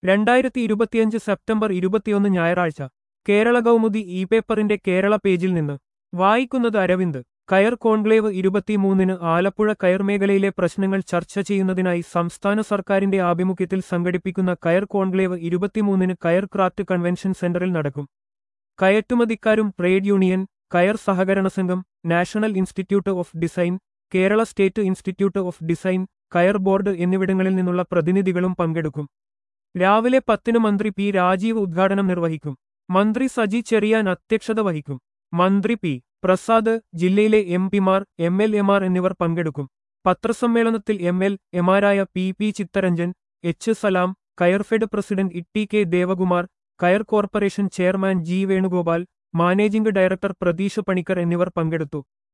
രണ്ടായിരത്തി ഇരുപത്തിയഞ്ച് സെപ്റ്റംബർ ഇരുപത്തിയൊന്ന് ഞായറാഴ്ച കേരള കൗമുദി ഇ പേപ്പറിന്റെ കേരള പേജിൽ നിന്ന് വായിക്കുന്നത് അരവിന്ദ് കയർ കോൺക്ലേവ് ഇരുപത്തിമൂന്നിന് ആലപ്പുഴ കയർ മേഖലയിലെ പ്രശ്നങ്ങൾ ചർച്ച ചെയ്യുന്നതിനായി സംസ്ഥാന സർക്കാരിന്റെ ആഭിമുഖ്യത്തിൽ സംഘടിപ്പിക്കുന്ന കയർ കോൺക്ലേവ് ഇരുപത്തിമൂന്നിന് കയർ ക്രാഫ്റ്റ് കൺവെൻഷൻ സെന്ററിൽ നടക്കും കയറ്റുമതിക്കാരും ട്രേഡ് യൂണിയൻ കയർ സഹകരണ സംഘം national institute of design Kerala state institute of design കയർ ബോർഡ് എന്നിവിടങ്ങളിൽ നിന്നുള്ള പ്രതിനിധികളും പങ്കെടുക്കും രാവിലെ പത്തിന് മന്ത്രി പി രാജീവ് ഉദ്ഘാടനം നിർവഹിക്കും മന്ത്രി സജി ചെറിയാൻ അധ്യക്ഷത വഹിക്കും മന്ത്രി പി പ്രസാദ് ജില്ലയിലെ എം പിമാർ എം എൽ എമാർ എന്നിവർ പങ്കെടുക്കും പത്രസമ്മേളനത്തിൽ എം എൽ എമാരായ P P Chittaranjan H Salam Coirfed president E K Devakumar കയർ corporation chairman G Venugopal managing director Pratheesh Panicker എന്നിവർ പങ്കെടുത്തു